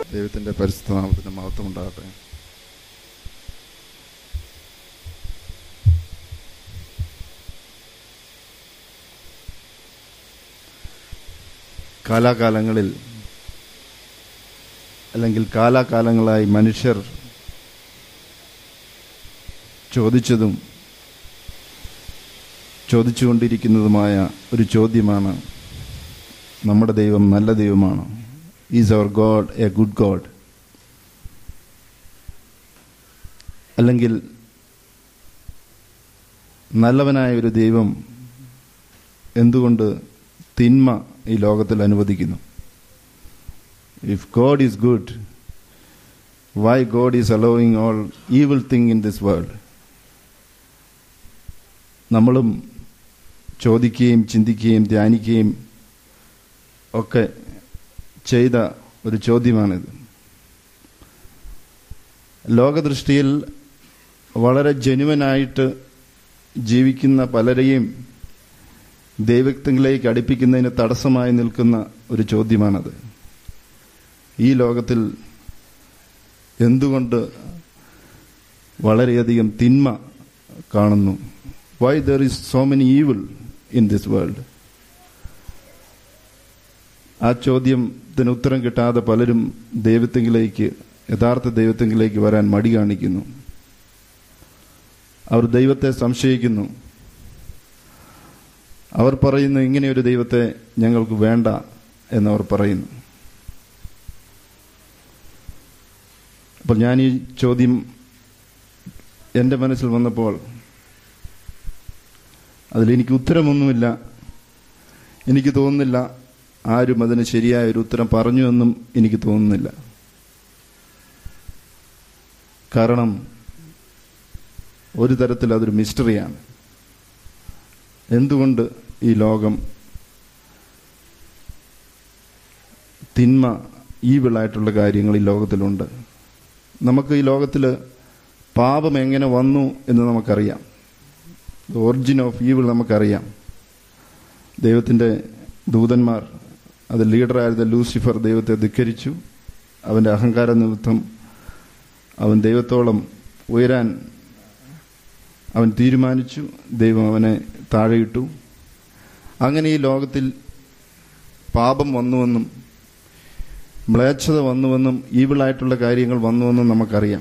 ദൈവത്തിൻ്റെ പരിശുദ്ധ നാമത്തിൻ്റെ മഹത്വം ഉണ്ടാകട്ടെ കാലാകാലങ്ങളിൽ അല്ലെങ്കിൽ കാലാകാലങ്ങളായി മനുഷ്യർ ചോദിച്ചതും ചോദിച്ചുകൊണ്ടിരിക്കുന്നതുമായ ഒരു ചോദ്യമാണ് നമ്മുടെ ദൈവം നല്ല ദൈവമാണ് is our God a good God അല്ലെങ്കിൽ നല്ലവനായ ഒരു ദൈവം എന്തുകൊണ്ട് തിന്മ ഈ ലോകത്തിൽ അനുവദിക്കുന്നു if God is good why God is allowing all evil thing in this world നമ്മളും ചോദിക്കുകയും ചിന്തിക്കുകയും ധ്യാനിക്കുകയും ഒക്കെ ചെയ്ത ഒരു ചോദ്യമാണിത് ലോകദൃഷ്ടിയിൽ വളരെ ജനുവനായിട്ട് ജീവിക്കുന്ന പലരെയും ദൈവത്വങ്ങളിലേക്ക് അടുപ്പിക്കുന്നതിന് തടസ്സമായി നിൽക്കുന്ന ഒരു ചോദ്യമാണത് ഈ ലോകത്തിൽ എന്തുകൊണ്ട് വളരെയധികം തിന്മ കാണുന്നു why there is so many evil in this world ആ ചോദ്യത്തിന് ഉത്തരം കിട്ടാതെ പലരും ദൈവത്തെങ്കിലേക്ക് യഥാർത്ഥ ദൈവത്തെങ്കിലേക്ക് വരാൻ മടി കാണിക്കുന്നു അവർ ദൈവത്തെ സംശയിക്കുന്നു അവർ പറയുന്നു ഇങ്ങനെ ഒരു ദൈവത്തെ ഞങ്ങൾക്ക് വേണ്ട എന്നവർ പറയുന്നു അപ്പോൾ ഞാൻ ഈ ചോദ്യം എൻ്റെ മനസ്സിൽ വന്നപ്പോൾ അതിലെനിക്ക് ഉത്തരമൊന്നുമില്ല എനിക്ക് തോന്നുന്നില്ല ആരും അതിന് ശരിയായ ഒരു ഉത്തരം പറഞ്ഞു എന്നും എനിക്ക് തോന്നുന്നില്ല കാരണം ഒരു തരത്തിൽ അതൊരു മിസ്റ്ററിയാണ് എന്തുകൊണ്ട് ഈ ലോകം തിന്മ ഈവിളായിട്ടുള്ള കാര്യങ്ങൾ ഈ ലോകത്തിലുണ്ട് നമുക്ക് ഈ ലോകത്തിൽ പാപം എങ്ങനെ വന്നു എന്ന് നമുക്കറിയാം ഒറിജിൻ ഓഫ് ഈവിൾ നമുക്കറിയാം ദൈവത്തിൻ്റെ ദൂതന്മാർ അത് ലീഡറായിരുന്ന ലൂസിഫർ ദൈവത്തെ ധിക്കരിച്ചു അവൻ്റെ അഹങ്കാര നിമിത്തം അവൻ ദൈവത്തോളം ഉയരാൻ അവൻ തീരുമാനിച്ചു ദൈവം അവനെ താഴെയിട്ടു അങ്ങനെ ഈ ലോകത്തിൽ പാപം വന്നുവെന്നും മ്ലേച്ഛത വന്നുവെന്നും ഈവിളായിട്ടുള്ള കാര്യങ്ങൾ വന്നുവെന്നും നമുക്കറിയാം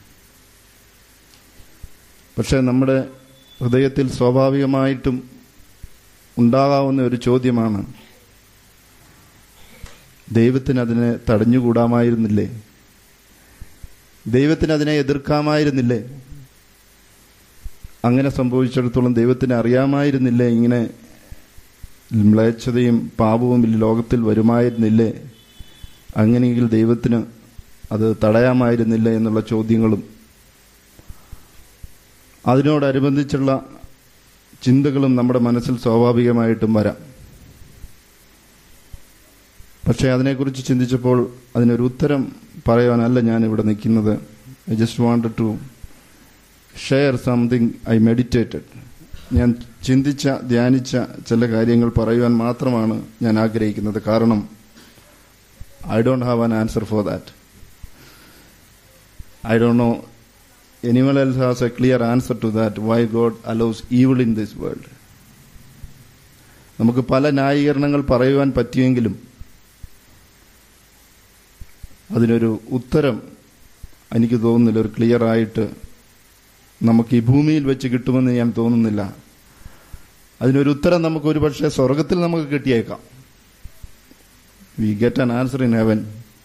പക്ഷേ നമ്മുടെ ഹൃദയത്തിൽ സ്വാഭാവികമായിട്ടും ഉണ്ടാകാവുന്ന ഒരു ചോദ്യമാണ് ദൈവത്തിന് അതിനെ തടഞ്ഞുകൂടാമായിരുന്നില്ലേ ദൈവത്തിന് അതിനെ എതിർക്കാമായിരുന്നില്ലേ അങ്ങനെ സംഭവിച്ചിടത്തോളം ദൈവത്തിന് അറിയാമായിരുന്നില്ലേ ഇങ്ങനെ മ്ലേച്ഛതയും പാപവും ഈ ലോകത്തിൽ വരുമായിരുന്നില്ലേ അങ്ങനെയെങ്കിൽ ദൈവത്തിന് അത് തടയാമായിരുന്നില്ല എന്നുള്ള ചോദ്യങ്ങളും അതിനോടനുബന്ധിച്ചുള്ള ചിന്തകളും നമ്മുടെ മനസ്സിൽ സ്വാഭാവികമായിട്ടും വരാം പക്ഷേ അതിനെക്കുറിച്ച് ചിന്തിച്ചപ്പോൾ അതിനൊരു ഉത്തരം പറയാനല്ല ഞാൻ ഇവിടെ നിൽക്കുന്നത് I just wanted to share something I meditated ഞാൻ ചിന്തിച്ച ധ്യാനിച്ച ചില കാര്യങ്ങൾ പറയുവാൻ മാത്രമാണ് ഞാൻ ആഗ്രഹിക്കുന്നത് കാരണം I don't have an answer for that I don't know anyone else has a clear answer to that why God allows evil in this world നമുക്ക് പല ന്യായീകരണങ്ങൾ പറയുവാൻ പറ്റിയെങ്കിലും അതിനൊരു ഉത്തരം എനിക്ക് തോന്നുന്നില്ല ഒരു ക്ലിയർ ആയിട്ട് നമുക്ക് ഈ ഭൂമിയിൽ വെച്ച് കിട്ടുമെന്ന് ഞാൻ തോന്നുന്നില്ല അതിനൊരു ഉത്തരം നമുക്ക് ഒരുപക്ഷെ സ്വർഗത്തിൽ നമുക്ക് കിട്ടിയേക്കാം we get an answer in heaven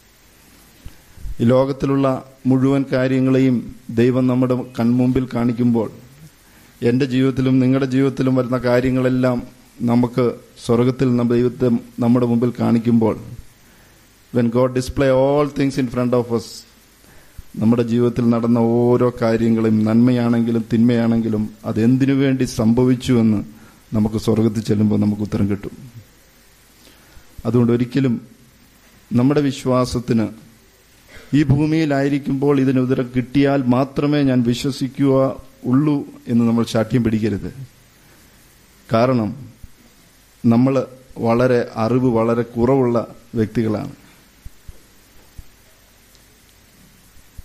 ഈ ലോകത്തിലുള്ള മുഴുവൻ കാര്യങ്ങളെയും ദൈവം നമ്മുടെ കൺമുമ്പിൽ കാണിക്കുമ്പോൾ എൻ്റെ ജീവിതത്തിലും നിങ്ങളുടെ ജീവിതത്തിലും വരുന്ന കാര്യങ്ങളെല്ലാം നമുക്ക് സ്വർഗത്തിൽ നമ്മ ദൈവത്തെ നമ്മുടെ മുമ്പിൽ കാണിക്കുമ്പോൾ when God display all things in front of us നമ്മുടെ ജീവിതത്തിൽ നടന്ന ഓരോ കാര്യങ്ങളും നന്മയാണെങ്കിലും തിന്മയാണെങ്കിലും അതെന്തിനു വേണ്ടി സംഭവിച്ചു എന്ന് നമുക്ക് സ്വർഗത്തിൽ ചെല്ലുമ്പോൾ നമുക്ക് ഉത്തരം കിട്ടും അതുകൊണ്ട് ഒരിക്കലും നമ്മുടെ വിശ്വാസത്തിന് ഈ ഭൂമിയിലായിരിക്കുമ്പോൾ ഇതിന് ഉത്തരം കിട്ടിയാൽ മാത്രമേ ഞാൻ വിശ്വസിക്കുക ഉള്ളൂ എന്ന് നമ്മൾ ശാഠ്യം പിടിക്കരുത് കാരണം നമ്മൾ വളരെ അറിവ് വളരെ കുറവുള്ള വ്യക്തികളാണ്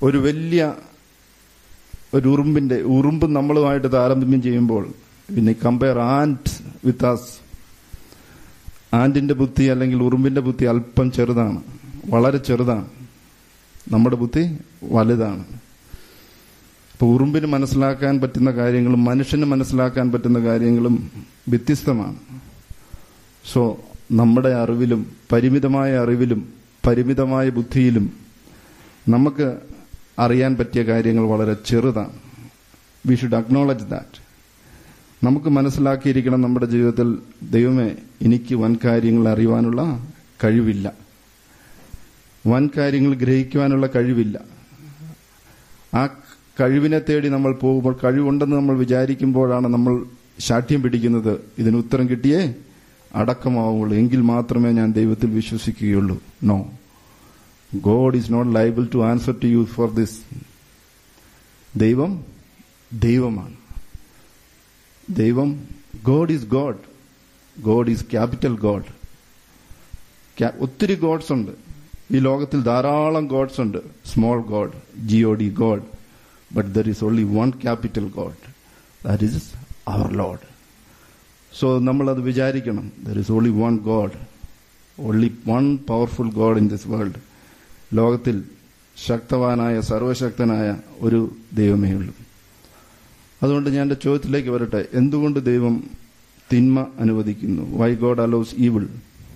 ഒരു വലിയ ഒരു ഉറുമ്പിന്റെ ഉറുമ്പ് നമ്മളുമായിട്ട് താരതമ്യം ചെയ്യുമ്പോൾ പിന്നെ കമ്പയർ ആൻഡ് വിത്ത് ആസ് ആൻറ്റിന്റെ ബുദ്ധി അല്ലെങ്കിൽ ഉറുമ്പിന്റെ ബുദ്ധി അല്പം ചെറുതാണ് വളരെ ചെറുതാണ് നമ്മുടെ ബുദ്ധി വലുതാണ് അപ്പൊ ഉറുമ്പിന് മനസ്സിലാക്കാൻ പറ്റുന്ന കാര്യങ്ങളും മനുഷ്യന് മനസ്സിലാക്കാൻ പറ്റുന്ന കാര്യങ്ങളും വ്യത്യസ്തമാണ് സോ നമ്മുടെ അറിവിലും പരിമിതമായ അറിവിലും പരിമിതമായ ബുദ്ധിയിലും നമുക്ക് അറിയാൻ പറ്റിയ കാര്യങ്ങൾ വളരെ ചെറുതാണ് വി ഷുഡ് അക്നോളജ് ദാറ്റ് നമുക്ക് മനസ്സിലാക്കിയിരിക്കണം നമ്മുടെ ജീവിതത്തിൽ ദൈവമേ എനിക്ക് വൻ കാര്യങ്ങൾ അറിയുവാനുള്ള കഴിവില്ല വൻ കാര്യങ്ങൾ ഗ്രഹിക്കുവാനുള്ള കഴിവില്ല ആ കഴിവിനെ തേടി നമ്മൾ പോകുമ്പോൾ കഴിവുണ്ടെന്ന് നമ്മൾ വിചാരിക്കുമ്പോഴാണ് നമ്മൾ ശാഠ്യം പിടിക്കുന്നത് ഇതിന് ഉത്തരം കിട്ടിയേ അടക്കമാവുള്ളൂ എങ്കിൽ മാത്രമേ ഞാൻ ദൈവത്തിൽ വിശ്വസിക്കുകയുള്ളൂ no God is not liable to answer to you for this ദൈവം ദൈവമാണ് ദൈവം God is God God is capital God ഒത്തിരി ഗോഡ്സ് ഉണ്ട് ഈ ലോകത്തിൽ ധാരാളം ഗോഡ്സ് ഉണ്ട് small God G O D God but there is only one capital God that is our Lord so നമ്മളത് വിചാരിക്കണം there is only one God only one powerful God in this world ലോകത്തിൽ ശക്തവാനായ സർവശക്തനായ ഒരു ദൈവമേ ഉള്ളൂ അതുകൊണ്ട് ഞാൻ എൻ്റെ ചോദ്യത്തിലേക്ക് വരട്ടെ എന്തുകൊണ്ട് ദൈവം തിന്മ അനുവദിക്കുന്നു വൈ ഗോഡ് അലോസ് ഈവിൾ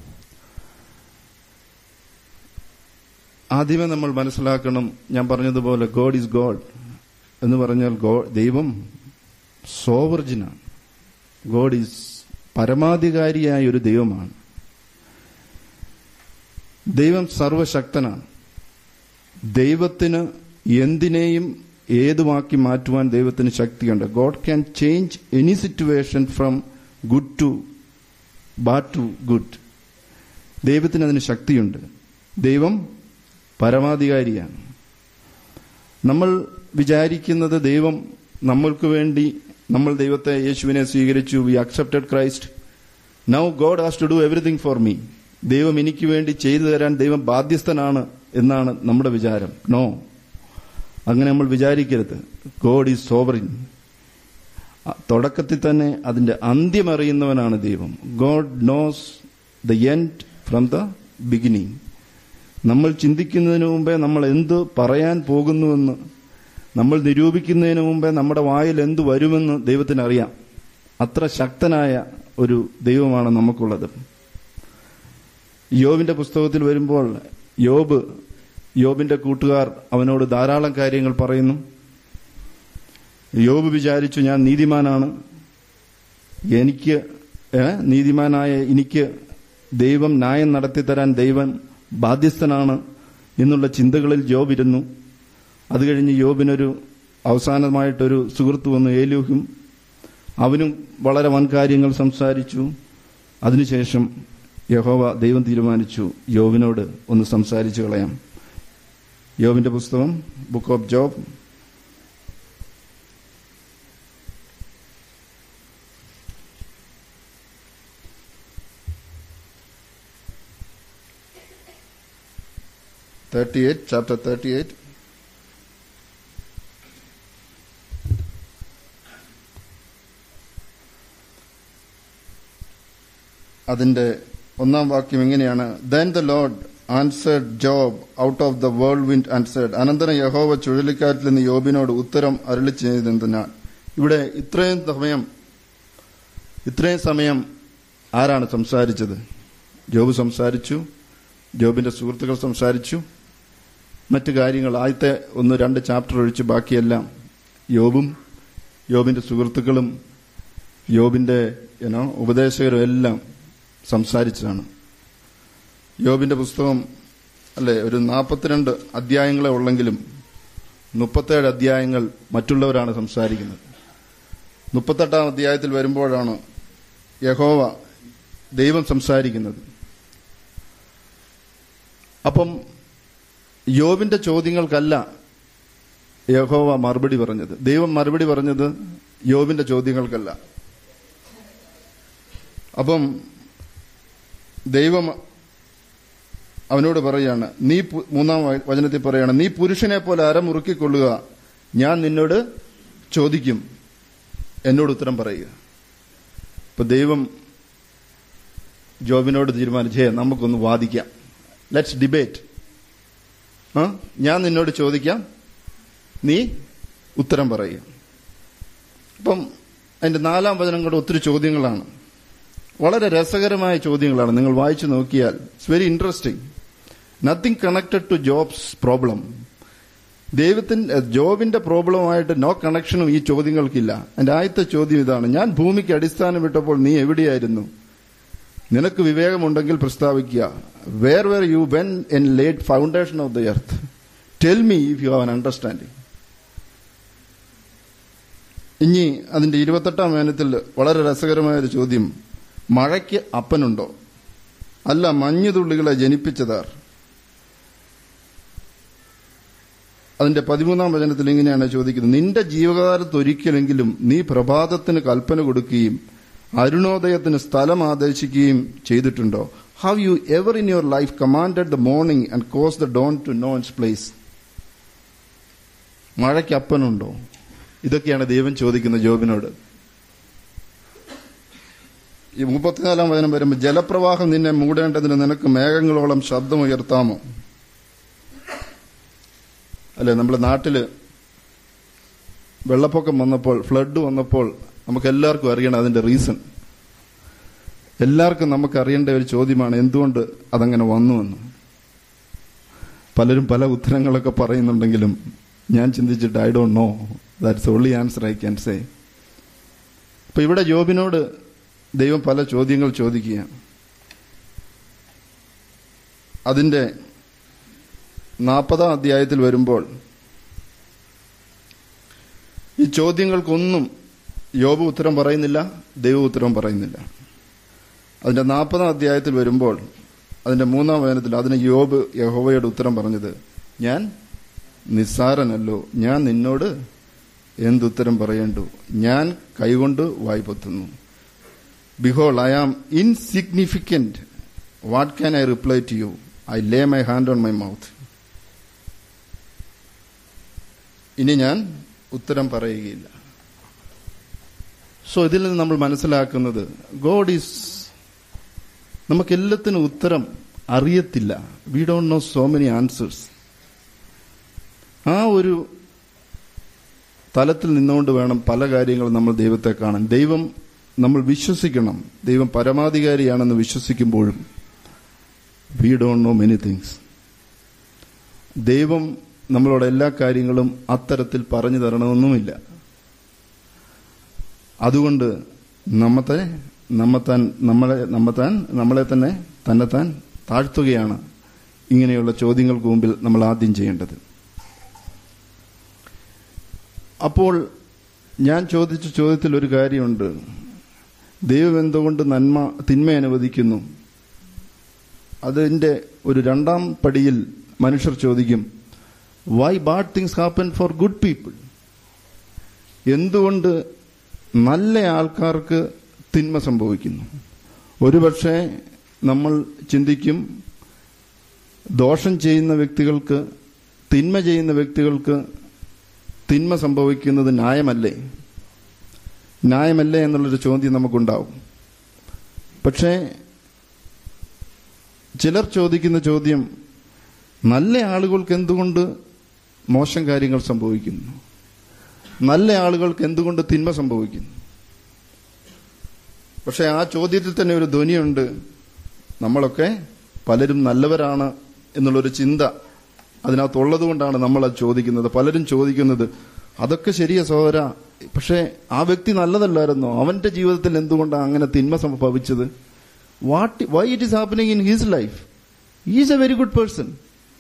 ആദ്യമേ നമ്മൾ മനസ്സിലാക്കണം ഞാൻ പറഞ്ഞതുപോലെ ഗോഡ് ഈസ് ഗോഡ് എന്ന് പറഞ്ഞാൽ ദൈവം സോവർജിനാണ് ഗോഡ് ഈസ് പരമാധികാരിയായ ഒരു ദൈവമാണ് ദൈവം സർവശക്തനാണ് ദൈവത്തിന് എന്തിനേയും ഏതുമാക്കി മാറ്റുവാൻ ദൈവത്തിന് ശക്തിയുണ്ട് God can change any situation from good to bad to good ദൈവത്തിന് അതിന് ശക്തിയുണ്ട് ദൈവം പരമാധികാരിയാണ് നമ്മൾ വിചാരിക്കുന്നത് ദൈവം നമ്മൾക്ക് വേണ്ടി നമ്മൾ ദൈവത്തെ യേശുവിനെ സ്വീകരിച്ചു we accepted Christ now God has to do everything for me ദൈവം എനിക്ക് വേണ്ടി ചെയ്തു തരാൻ ദൈവം ബാധ്യസ്ഥനാണ് എന്നാണ് നമ്മുടെ വിചാരം നോ അങ്ങനെ നമ്മൾ വിചാരിക്കരുത് ഗോഡ് ഈസ് സോവറിൻ തുടക്കത്തിൽ തന്നെ അതിന്റെ അന്ത്യം അറിയുന്നവനാണ് ദൈവം God knows the end from the beginning നമ്മൾ ചിന്തിക്കുന്നതിന് മുമ്പേ നമ്മൾ എന്ത് പറയാൻ പോകുന്നുവെന്ന് നമ്മൾ നിരൂപിക്കുന്നതിന് മുമ്പേ നമ്മുടെ വായിൽ എന്ത് വരുമെന്ന് ദൈവത്തിന് അറിയാം അത്ര ശക്തനായ ഒരു ദൈവമാണ് നമുക്കുള്ളത് യോബിന്റെ പുസ്തകത്തിൽ വരുമ്പോൾ യോബ് യോബിന്റെ കൂട്ടുകാർ അവനോട് ധാരാളം കാര്യങ്ങൾ പറയുന്നു യോബ് വിചാരിച്ചു ഞാൻ നീതിമാനാണ് എനിക്ക് നീതിമാനായ എനിക്ക് ദൈവം ന്യായം നടത്തിത്തരാൻ ദൈവം ബാധ്യസ്ഥനാണ് എന്നുള്ള ചിന്തകളിൽ ജോബ് ഇരുന്നു അത് കഴിഞ്ഞ് യോബിനൊരു അവസാനമായിട്ടൊരു സുഹൃത്ത് വന്നു ഏലൂഹും അവനും വളരെ വൻകാര്യങ്ങൾ സംസാരിച്ചു അതിനുശേഷം യഹോവ ദൈവം തീരുമാനിച്ചു യോബിനോട് ഒന്ന് സംസാരിച്ചു കളയാം യോബിന്റെ പുസ്തകം book of Job thirty eight chapter thirty eight അതിന്റെ ഒന്നാം വാക്യം എങ്ങനെയാണ് then the Lord answered Job out of the whirlwind answered അനന്തരം യഹോവ ചുഴലിക്കാറ്റിൽ നിന്ന് യോബിനോട് ഉത്തരം അരളി ചെയ്തെന്നാൽ ഇവിടെ ഇത്രയും സമയം ഇത്രയും സമയം ആരാണ് സംസാരിച്ചത് ജോബ് സംസാരിച്ചു ജോബിന്റെ സുഹൃത്തുക്കൾ സംസാരിച്ചു മറ്റു കാര്യങ്ങൾ ആദ്യത്തെ ഒന്ന് രണ്ട് ചാപ്റ്റർ ഒഴിച്ച് ബാക്കിയെല്ലാം യോബും യോബിന്റെ സുഹൃത്തുക്കളും യോബിന്റെ ഏനോ ഉപദേശകരും എല്ലാം സംസാരിച്ചതാണ് യോബിന്റെ പുസ്തകം അല്ലെ ഒരു നാൽപ്പത്തിരണ്ട് അധ്യായങ്ങളെ ഉള്ളെങ്കിലും മുപ്പത്തേഴ് അധ്യായങ്ങൾ മറ്റുള്ളവരാണ് സംസാരിക്കുന്നത് മുപ്പത്തെട്ടാം അധ്യായത്തിൽ വരുമ്പോഴാണ് യഹോവ ദൈവം സംസാരിക്കുന്നത് അപ്പം യോബിന്റെ ചോദ്യങ്ങൾക്കല്ല യഹോവ മറുപടി പറഞ്ഞത് ദൈവം മറുപടി പറഞ്ഞത് യോബിന്റെ ചോദ്യങ്ങൾക്കല്ല അപ്പം ദൈവം അവനോട് പറയാണ് നീ പു- മൂന്നാം വ- വചനത്തിൽ പറയാണ് നീ പുരുഷനെ പോലെ അരമുറുക്കിക്കൊള്ളുക ഞാൻ നിന്നോട് ചോദിക്കും എന്നോട് ഉത്തരം പറയുക ഇപ്പൊ ദൈവം ജോബിനോട് തീരുമാനിച്ചേ നമുക്കൊന്ന് വാദിക്കാം ലെറ്റ്സ് ഡിബേറ്റ് ആ ഞാൻ നിന്നോട് ചോദിക്കാം നീ ഉത്തരം പറയുക അപ്പം അതിന്റെ നാലാം വചനം കൂടെ ഒത്തിരി ചോദ്യങ്ങളാണ് വളരെ രസകരമായ ചോദ്യങ്ങളാണ് നിങ്ങൾ വായിച്ചു നോക്കിയാൽ it's very interesting nothing connected to Job's problem ദൈവത്തിന്റെ ജോബിന്റെ പ്രോബ്ലമായിട്ട് നോ കണക്ഷനും ഈ ചോദ്യങ്ങൾക്കില്ല എന്റെ ആദ്യത്തെ ചോദ്യം ഇതാണ് ഞാൻ ഭൂമിക്ക് അടിസ്ഥാനം വിട്ടപ്പോൾ നീ എവിടെയായിരുന്നു നിനക്ക് വിവേകമുണ്ടെങ്കിൽ പ്രസ്താവിക്കുക where were you when I laid foundation of the earth tell me if you have an understanding ഇനി അതിന്റെ ഇരുപത്തെട്ടാം വേനത്തിൽ വളരെ രസകരമായ ഒരു ചോദ്യം മഴയ്ക്ക് അപ്പനുണ്ടോ അല്ല മഞ്ഞുതുള്ളികളെ ജനിപ്പിച്ചതാർ അതിന്റെ പതിമൂന്നാം വചനത്തിൽ ഇങ്ങനെയാണ് ചോദിക്കുന്നത് നിന്റെ ജീവകാലത്ത് ഒരിക്കലെങ്കിലും നീ പ്രഭാതത്തിന് കൽപ്പന കൊടുക്കുകയും അരുണോദയത്തിന് സ്ഥലം ആദേശിക്കുകയും ചെയ്തിട്ടുണ്ടോ have you ever in your life commanded the morning and cause the dawn to know its place മഴയ്ക്ക് അപ്പനുണ്ടോ ഇതൊക്കെയാണ് ദൈവം ചോദിക്കുന്നത് ജോബിനോട് ഈ മുപ്പത്തിനാലാം വചനം വരുമ്പോൾ ജലപ്രവാഹം നിന്നെ മൂടേണ്ടതിന് നിനക്ക് മേഘങ്ങളോളം ശബ്ദമുയർത്താമോ അല്ലെ നമ്മുടെ നാട്ടില് വെള്ളപ്പൊക്കം വന്നപ്പോൾ ഫ്ലഡ് വന്നപ്പോൾ നമുക്ക് എല്ലാവർക്കും അറിയണം അതിന്റെ റീസൺ എല്ലാവർക്കും നമുക്ക് അറിയേണ്ട ഒരു ചോദ്യമാണ് എന്തുകൊണ്ട് അതങ്ങനെ വന്നുവെന്ന് പലരും പല ഉത്തരങ്ങളൊക്കെ പറയുന്നുണ്ടെങ്കിലും ഞാൻ ചിന്തിച്ചിട്ട് I don't know that's only answer I can say അപ്പൊ ഇവിടെ ജോബിനോട് ദൈവം പല ചോദ്യങ്ങൾ ചോദിക്കുകയാണ് അതിന്റെ നാൽപ്പതാം അധ്യായത്തിൽ വരുമ്പോൾ ഈ ചോദ്യങ്ങൾക്കൊന്നും യോബ് ഉത്തരം പറയുന്നില്ല ദൈവ ഉത്തരം പറയുന്നില്ല അതിന്റെ നാൽപ്പതാം അധ്യായത്തിൽ വരുമ്പോൾ അതിന്റെ മൂന്നാം വചനത്തിൽ അതിന് യോബ് യഹോവയുടെ ഉത്തരം പറഞ്ഞത് ഞാൻ നിസ്സാരനല്ലോ ഞാൻ നിന്നോട് എന്തുത്തരം പറയേണ്ടു ഞാൻ കൈകൊണ്ട് വായ്പൊത്തുന്നു behold I am insignificant what can I reply to you I lay my hand on my mouth ഇനി ഞാൻ ഉത്തരം പറയുകയില്ല സോ ഇതിൽ നിന്ന് നമ്മൾ മനസ്സിലാക്കുന്നത് ഗോഡ് ഈസ് നമുക്ക് എല്ലാത്തിനും ഉത്തരം അറിയത്തില്ല we don't know so many answers ആ ഒരു തലത്തിൽ നിന്നുകൊണ്ട് വേണം പല കാര്യങ്ങളും നമ്മൾ ദൈവത്തെ കാണാൻ ദൈവം നമ്മൾ വിശ്വസിക്കണം ദൈവം പരമാധികാരിയാണെന്ന് വിശ്വസിക്കുമ്പോഴും we don't know many things ദൈവം നമ്മളോട് എല്ലാ കാര്യങ്ങളും അത്തരത്തിൽ പറഞ്ഞു തരണമെന്നുമില്ല അതുകൊണ്ട് നമ്മത്തെ നമ്മത്താൻ നമ്മളെ നമ്മത്താൻ നമ്മളെ തന്നെ തന്നെത്താൻ താഴ്ത്തുകയാണ് ഇങ്ങനെയുള്ള ചോദ്യങ്ങൾക്ക് മുമ്പിൽ നമ്മൾ ആദ്യം ചെയ്യേണ്ടത് അപ്പോൾ ഞാൻ ചോദിച്ച ചോദ്യത്തിൽ ഒരു കാര്യമുണ്ട് ദൈവം എന്തുകൊണ്ട് നന്മ തിന്മ അനുവദിക്കുന്നു അതിന്റെ ഒരു രണ്ടാം പടിയിൽ മനുഷ്യർ ചോദിക്കും why bad things happen for good people എന്തുകൊണ്ട് നല്ല ആൾക്കാർക്ക് തിന്മ സംഭവിക്കുന്നു ഒരുപക്ഷെ നമ്മൾ ചിന്തിക്കും ദോഷം ചെയ്യുന്ന വ്യക്തികൾക്ക് തിന്മ ചെയ്യുന്ന വ്യക്തികൾക്ക് തിന്മ സംഭവിക്കുന്നത് ന്യായമല്ലേ ന്യായമല്ലേ എന്നുള്ളൊരു ചോദ്യം നമുക്കുണ്ടാവും പക്ഷേ ചിലർ ചോദിക്കുന്ന ചോദ്യം നല്ല ആളുകൾക്ക് എന്തുകൊണ്ട് മോശം കാര്യങ്ങൾ സംഭവിക്കുന്നു നല്ല ആളുകൾക്ക് എന്തുകൊണ്ട് തിന്മ സംഭവിക്കുന്നു പക്ഷെ ആ ചോദ്യത്തിൽ തന്നെ ഒരു ധ്വനിയുണ്ട് നമ്മളൊക്കെ പലരും നല്ലവരാണ് എന്നുള്ളൊരു ചിന്ത അതിനകത്തുള്ളത് കൊണ്ടാണ് നമ്മൾ അത് ചോദിക്കുന്നത് പലരും ചോദിക്കുന്നത് അതൊക്കെ ശരിയാ സഹോദര പക്ഷേ ആ വ്യക്തി നല്ലതല്ലായിരുന്നോ അവന്റെ ജീവിതത്തിൽ എന്തുകൊണ്ടാണ് അങ്ങനെ തിന്മ സംഭവിച്ചത് what why it is happening in his life is a very good person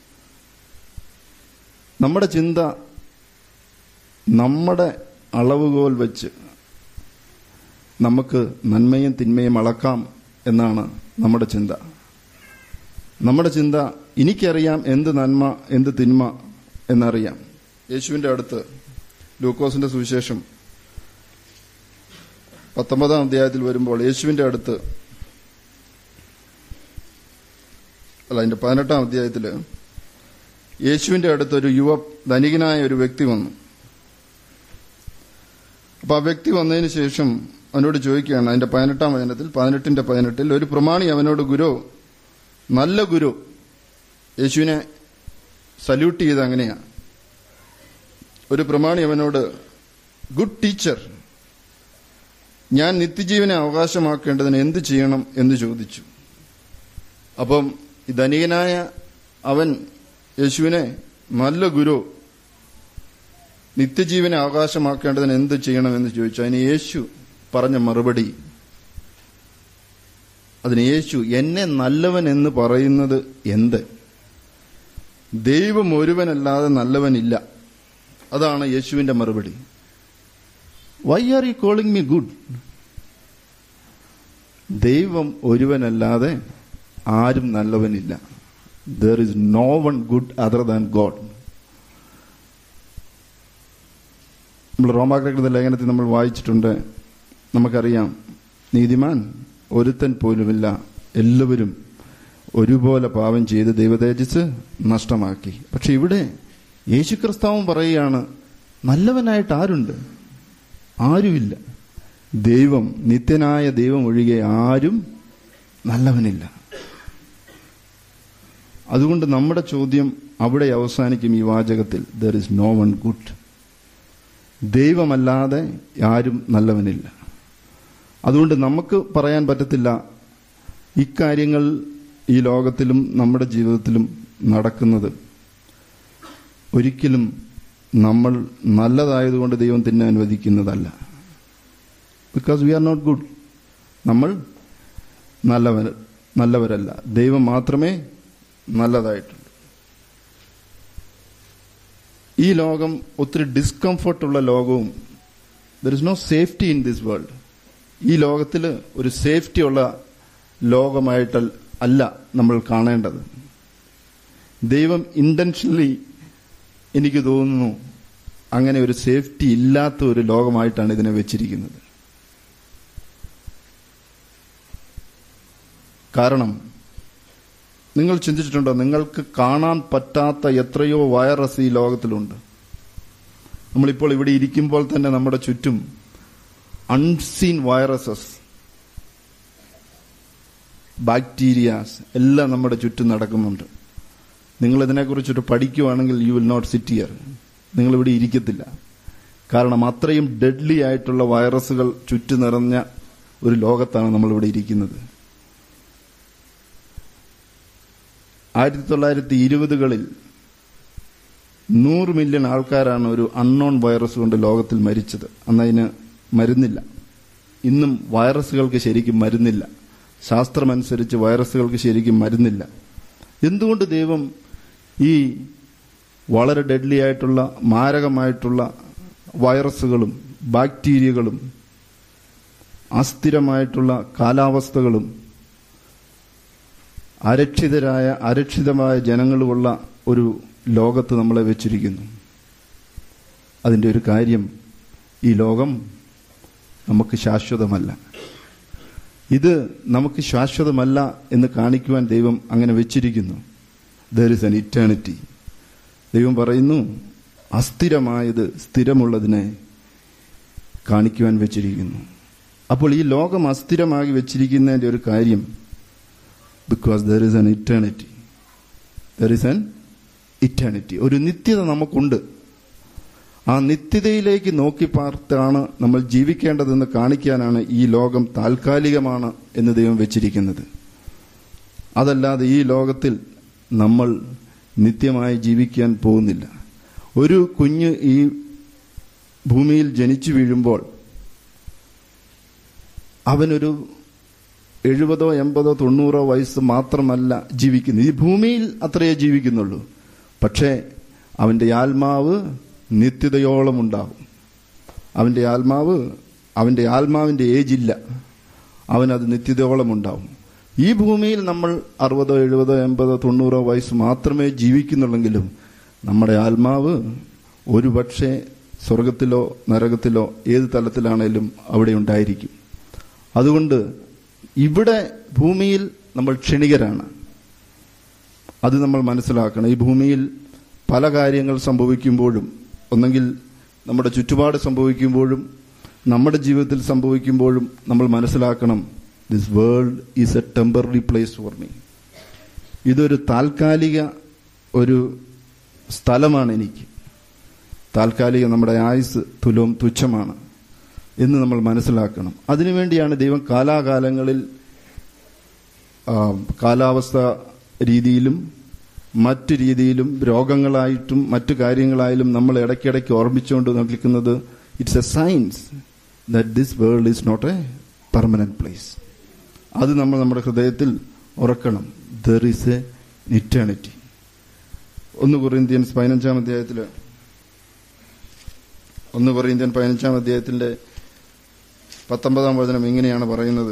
നമ്മുടെ ചിന്ത നമ്മുടെ അളവുകോൽ വെച്ച് നമുക്ക് നന്മയും തിന്മയും അളക്കാം എന്നാണ് നമ്മുടെ ചിന്ത നമ്മുടെ ചിന്ത എനിക്കറിയാം എന്ത് നന്മ എന്ത് തിന്മ എന്നറിയാം യേശുവിന്റെ അടുത്ത് ലൂക്കോസിന്റെ സുവിശേഷം പത്തൊമ്പതാം അധ്യായത്തിൽ വരുമ്പോൾ യേശുവിന്റെ അടുത്ത് അല്ല അതിന്റെ പതിനെട്ടാം അധ്യായത്തില് യേശുവിന്റെ അടുത്തൊരു യുവ ധനികനായ ഒരു വ്യക്തി വന്നു അപ്പൊ ആ വ്യക്തി വന്നതിന് ശേഷം അവനോട് ചോദിക്കുകയാണ് അതിന്റെ പതിനെട്ടാം വചനത്തിൽ പതിനെട്ടിന്റെ പതിനെട്ടിൽ ഒരു പ്രമാണി അവനോട് ഗുരു നല്ല ഗുരു യേശുവിനെ സല്യൂട്ട് ചെയ്ത് അങ്ങനെയാ ഒരു പ്രമാണി അവനോട് ഗുഡ് ടീച്ചർ ഞാൻ നിത്യജീവനെ അവകാശമാക്കേണ്ടതിന് എന്ത് ചെയ്യണം എന്ന് ചോദിച്ചു അപ്പം ഈ ധനികനായ അവൻ യേശുവിനെ നല്ല ഗുരു നിത്യജീവനെ അവകാശമാക്കേണ്ടതിന് എന്ത് ചെയ്യണമെന്ന് ചോദിച്ചു അതിന് യേശു പറഞ്ഞ മറുപടി അതിന് യേശു എന്നെ നല്ലവൻ എന്ന് പറയുന്നത് എന്ത് ദൈവം ഒരുവനല്ലാതെ നല്ലവനില്ല അതാണ് യേശുവിന്റെ മറുപടി why are you calling me good ദൈവം ഒരുവനല്ലാതെ ആരും നല്ലവനില്ല there is no one good other than God നമ്മൾ റോമാകൃത ലേഖനത്തിൽ നമ്മൾ വായിച്ചിട്ടുണ്ട് നമുക്കറിയാം നീതിമാൻ ഒരുത്തൻ പോലുമില്ല എല്ലാവരും ഒരുപോലെ പാപം ചെയ്ത് ദൈവതേജസ് നഷ്ടമാക്കി പക്ഷെ ഇവിടെ യേശുക്രിസ്താവും പറയുകയാണ് നല്ലവനായിട്ട് ആരുണ്ട് ആരുമില്ല ദൈവം നിത്യനായ ദൈവം ഒഴികെ ആരും നല്ലവനില്ല അതുകൊണ്ട് നമ്മുടെ ചോദ്യം അവിടെ അവസാനിക്കും ഈ വാചകത്തിൽ there is no one good ദൈവമല്ലാതെ ആരും നല്ലവനില്ല അതുകൊണ്ട് നമുക്ക് പറയാൻ പറ്റത്തില്ല ഇക്കാര്യങ്ങൾ ഈ ലോകത്തിലും നമ്മുടെ ജീവിതത്തിലും നടക്കുന്നത് ഒരിക്കലും നമ്മൾ നല്ലതായതുകൊണ്ട് ദൈവം തന്നെ അനുവദിക്കുന്നതല്ല because we are not good നമ്മൾ നല്ലവർ നല്ലവരല്ല ദൈവം മാത്രമേ നല്ലതായിട്ടുള്ളൂ ഈ ലോകം ഒത്തിരി ഡിസ്കംഫർട്ടുള്ള ലോകവും there is no safety in this world ഈ ലോകത്തിൽ ഒരു സേഫ്റ്റി ഉള്ള ലോകമായിട്ട് അല്ല നമ്മൾ കാണേണ്ടത് ദൈവം ഇന്റൻഷനലി എനിക്ക് തോന്നുന്നു അങ്ങനെ ഒരു സേഫ്റ്റി ഇല്ലാത്ത ഒരു ലോകമായിട്ടാണ് ഇതിനെ വെച്ചിരിക്കുന്നത് കാരണം നിങ്ങൾ ചിന്തിച്ചിട്ടുണ്ടോ നിങ്ങൾക്ക് കാണാൻ പറ്റാത്ത എത്രയോ വൈറസ് ഈ ലോകത്തിലുണ്ട് നമ്മളിപ്പോൾ ഇവിടെ ഇരിക്കുമ്പോൾ തന്നെ നമ്മുടെ ചുറ്റും അൺസീൻ വൈറസസ് ബാക്ടീരിയാസ് എല്ലാം നമ്മുടെ ചുറ്റും നടക്കുന്നുണ്ട് നിങ്ങൾ ഇതിനെക്കുറിച്ചിട്ട് പഠിക്കുവാണെങ്കിൽ you will not sit here നിങ്ങൾ ഇവിടെ ഇരിക്കത്തില്ല കാരണം അത്രയും ഡെഡ്ലി ആയിട്ടുള്ള വൈറസുകൾ ചുറ്റു നിറഞ്ഞ ഒരു ലോകത്താണ് നമ്മളിവിടെ ഇരിക്കുന്നത് ആയിരത്തി തൊള്ളായിരത്തി ഇരുപതുകളിൽ നൂറ് മില്യൺ ആൾക്കാരാണ് ഒരു അൺനോൺ വൈറസ് കൊണ്ട് ലോകത്തിൽ മരിച്ചത് അന്നതിന് മരുന്നില്ല ഇന്നും വൈറസുകൾക്ക് ശരിക്കും മരുന്നില്ല ശാസ്ത്രമനുസരിച്ച് വൈറസുകൾക്ക് ശരിക്കും മരുന്നില്ല എന്തുകൊണ്ട് ദൈവം ഈ വളരെ ഡെഡ്ലി ആയിട്ടുള്ള മാരകമായിട്ടുള്ള വൈറസുകളും ബാക്ടീരിയകളും അസ്ഥിരമായിട്ടുള്ള കാലാവസ്ഥകളും അരക്ഷിതരായ അരക്ഷിതമായ ജനങ്ങളുമുള്ള ഒരു ലോകത്ത് നമ്മളെ വെച്ചിരിക്കുന്നു അതിൻ്റെ ഒരു കാര്യം ഈ ലോകം നമുക്ക് ശാശ്വതമല്ല ഇത് നമുക്ക് ശാശ്വതമല്ല എന്ന് കാണിക്കുവാൻ ദൈവം അങ്ങനെ വെച്ചിരിക്കുന്നു ദർ ഇസ് അൻ ഇറ്റേണിറ്റി ദൈവം പറയുന്നു അസ്ഥിരമായത് സ്ഥിരമുള്ളതിനെ കാണിക്കുവാൻ വെച്ചിരിക്കുന്നു അപ്പോൾ ഈ ലോകം അസ്ഥിരമാക്കി വെച്ചിരിക്കുന്നതിന്റെ ഒരു കാര്യം because there is an eternity there is an eternity ഒരു നിത്യത നമുക്കുണ്ട് ആ നിത്യതയിലേക്ക് നോക്കി പാർത്താണ് നമ്മൾ ജീവിക്കേണ്ടതെന്ന് കാണിക്കാനാണ് ഈ ലോകം താൽക്കാലികമാണ് എന്ന് ദൈവം വെച്ചിരിക്കുന്നത് അതല്ലാതെ ഈ ലോകത്തിൽ നമ്മൾ നിത്യമായി ജീവിക്കാൻ പോകുന്നില്ല ഒരു കുഞ്ഞ് ഈ ഭൂമിയിൽ ജനിച്ചു വീഴുമ്പോൾ അവനൊരു എഴുപതോ എൺപതോ തൊണ്ണൂറോ വയസ്സ് മാത്രമല്ല ജീവിക്കുന്നത് ഈ ഭൂമിയിൽ അത്രയേ ജീവിക്കുന്നുള്ളൂ പക്ഷേ അവന്റെ ആത്മാവ് നിത്യതയോളം ഉണ്ടാവും അവന്റെ ആത്മാവ് അവന്റെ ആത്മാവിന്റെ ഏജില്ല അവനത് നിത്യതയോളം ഉണ്ടാവും ഈ ഭൂമിയിൽ നമ്മൾ അറുപതോ എഴുപതോ എൺപതോ തൊണ്ണൂറോ വയസ്സ് മാത്രമേ ജീവിക്കുന്നുള്ളെങ്കിലും നമ്മുടെ ആത്മാവ് ഒരു പക്ഷേ സ്വർഗത്തിലോ നരകത്തിലോ ഏത് തലത്തിലാണേലും അവിടെ ഉണ്ടായിരിക്കും അതുകൊണ്ട് ഇവിടെ ഭൂമിയിൽ നമ്മൾ ക്ഷണികരാണ് അത് നമ്മൾ മനസ്സിലാക്കണം ഈ ഭൂമിയിൽ പല കാര്യങ്ങൾ സംഭവിക്കുമ്പോഴും ഒന്നെങ്കിൽ നമ്മുടെ ചുറ്റുപാട് സംഭവിക്കുമ്പോഴും നമ്മുടെ ജീവിതത്തിൽ സംഭവിക്കുമ്പോഴും നമ്മൾ മനസ്സിലാക്കണം this world is a temporary place for me ഇതൊരു താൽക്കാലിക ഒരു സ്ഥലമാണ് എനിക്ക് താൽക്കാലിക നമ്മുടെ ആയുസ് തുലവും തുച്ഛമാണ് എന്ന് നമ്മൾ മനസ്സിലാക്കണം അതിനുവേണ്ടിയാണ് ദൈവം കാലാകാലങ്ങളിൽ ആ, കാലാവസ്ഥ രീതിയിലും മറ്റു രീതിയിലും രോഗങ്ങളായിട്ടും മറ്റു കാര്യങ്ങളായാലും നമ്മൾ ഇടയ്ക്കിടയ്ക്ക് ഓർമ്മിച്ചുകൊണ്ട് നിൽക്കുന്നത് it's a science that this world is not a permanent place അത് നമ്മൾ നമ്മുടെ ഹൃദയത്തിൽ ഉറക്കണം ദർ ഈസ് എ ഇറ്റേണിറ്റി ഒന്ന് കൊറിന്ത്യൻസ് പതിനഞ്ചാം അധ്യായത്തിൽ ഒന്ന് കൊറിന്ത്യൻ പതിനഞ്ചാം അധ്യായത്തിന്റെ പത്തൊമ്പതാം വചനം ഇങ്ങനെയാണ് പറയുന്നത്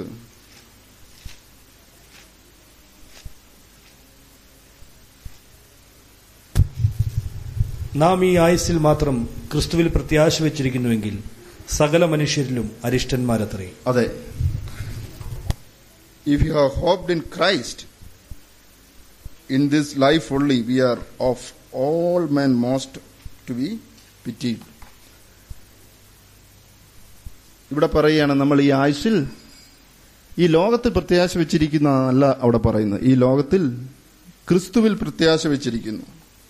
നാം ഈ ആയുസ്സിൽ മാത്രം ക്രിസ്തുവിൽ പ്രത്യാശ വെച്ചിരിക്കുന്നുവെങ്കിൽ സകല മനുഷ്യരിലും അരിഷ്ടന്മാരത്രേ അതെ if you have hoped in Christ in this life only we are of all men most to be pitied ഇവിടെ പറയുകയാണ് നമ്മൾ ഈ ആയുഷിൽ ഈ ലോകത്തിൽ പ്രത്യാശ വെച്ചിരിക്കുന്ന അല്ല അവിടെ പറയുന്നത് ഈ ലോകത്തിൽ ക്രിസ്തുവിൽ പ്രത്യാശ വെച്ചിരിക്കുന്നു